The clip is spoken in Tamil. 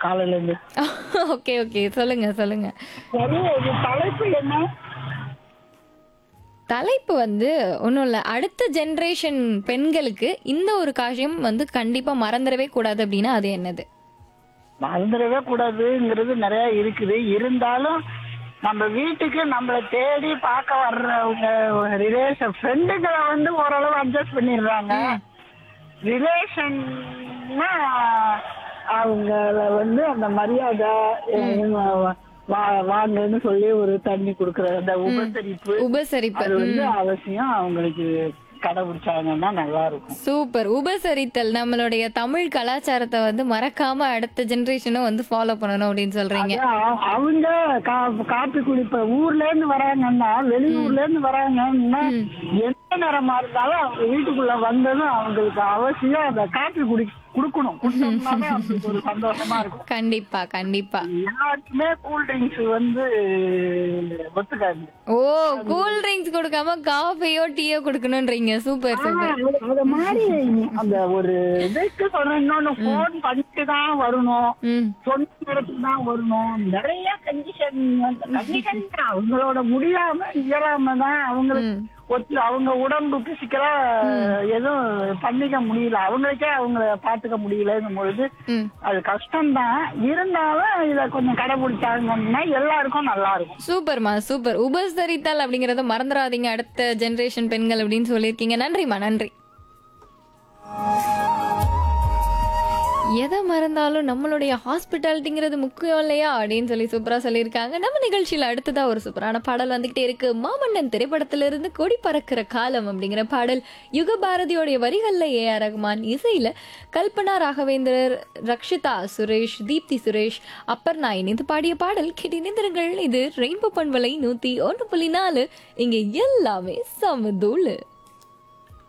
காலையில இருந்து ஓகே ஓகே சொல்லுங்க சொல்லுங்க சரி இது தலைப்பு என்ன தலைப்பு வந்து ஒன்றும் இல்லை அடுத்த ஜென்ரேஷன் பெண்களுக்கு இந்த ஒரு காரியம் வந்து கண்டிப்பா மறந்துடவே கூடாது அப்படின்னா அது என்னது மறந்துடவே கூடாதுங்கிறது நிறைய இருக்குது இருந்தாலும் நம்ம வீட்டுக்கு நம்மளை தேடி பார்க்க வர்றவங்க ரிலேஷன் ஃப்ரெண்டுகளை வந்து ஓரளவு அட்ஜஸ்ட் பண்ணிடுறாங்க ரிலேஷன்னா அவங்கள வந்து அந்த மரியாதை அஹ், வா- வாங்கன்னு சொல்லி ஒரு தண்ணி கொடுக்கற அந்த உபசரிப்பு உபசரிப்பு அது வந்து அவசியம் அவங்களுக்கு கடைபிடிச்சாங்கன்னா நல்லா இருக்கும் சூப்பர் உபசரித்தல் நம்மளுடைய தமிழ் கலாச்சாரத்தை வந்து மறக்காம அடுத்த ஜென்ரேஷனும் வந்து ஃபாலோ பண்ணணும் அப்படின்னு சொல்றீங்க அதான் அவங்க கா- காப்பி குடிப்ப ஊர்ல இருந்து வராங்கன்னா வெளியூர்ல இருந்து வராங்கன்னா எந்த நேரமா இருந்தாலும் அவங்க வீட்டுக்குள்ள வந்ததும் அவங்களுக்கு அவசியம் அந்த காப்பி குடி குடுக்கணும் குடிச்சோம்னாலே அவங்களுக்கு ஒரு சந்தோஷமா இருக்கும் கண்டிப்பா கண்டிப்பா எல்லாருக்குமே கூல் ட்ரிங்க்ஸ் வந்து ஒத்துக்காது ஓ கூல் ட்ரிங்க்ஸ் கொடுக்காம காஃபியோ டீயோ கொடுக்கணும்ன்றீங்க சூப்பர் சூப்பர் ஆனா, அது மாதிரி அந்த ஒரு இதுக்கு சொல்றேன் இன்னொன்னு போன் பண்ணிட்டு தான் வரணும் ம் சொந்த இடத்துக்கு தான் வரணும் நிறைய கண்டிஷன் கண்டிஷன் அவங்களோட முடியாம இயலாம தான் அவங்களுக்கு ம். ஒத்து அவங்க உடம்பு பிசிக்கலா எதுவும் பண்ணிக்க முடியல அவங்களுக்கே அவங்கள பாத்துக்க முடியலங்கும் பொழுது ம் அது கஷ்டம்தான் இருந்தாலும் இத கொஞ்சம் கடைபிடிச்சாங்கன்னா எல்லாருக்கும் நல்லா இருக்கும் சூப்பர்மா சூப்பர் உபசரித்தல் அப்படிங்கறத மறந்துடாதீங்க அடுத்த ஜெனரேஷன் பெண்கள் அப்படின்னு சொல்லியிருக்கீங்க நன்றிம்மா நன்றி எதை மறந்தாலும் நம்மளுடைய ஹாஸ்பிட்டாலிட்டிங்கிறது முக்கியம் இல்லையா அப்படின்னு சொல்லி சூப்பரா சொல்லியிருக்காங்க நம்ம நிகழ்ச்சியில அடுத்ததா ஒரு சூப்பரான பாடல் வந்துகிட்டே இருக்கு மாமன்னன் திரைப்படத்திலிருந்து கொடி பறக்கிற காலம் அப்படிங்கிற பாடல் யுக பாரதியோடைய வரிகள்ல ஏ ஆர் ரகுமான் இசையில கல்பனா ராகவேந்திரர் ரக்ஷிதா சுரேஷ் தீப்தி சுரேஷ் அப்பர்ணா இணைந்து பாடிய பாடல் கேட்டிருந்தீர்கள் இது ரெயின்போ பண்பலை நூத்தி ஒன்று புள்ளி நாலு இங்க எல்லாமே சமதூளு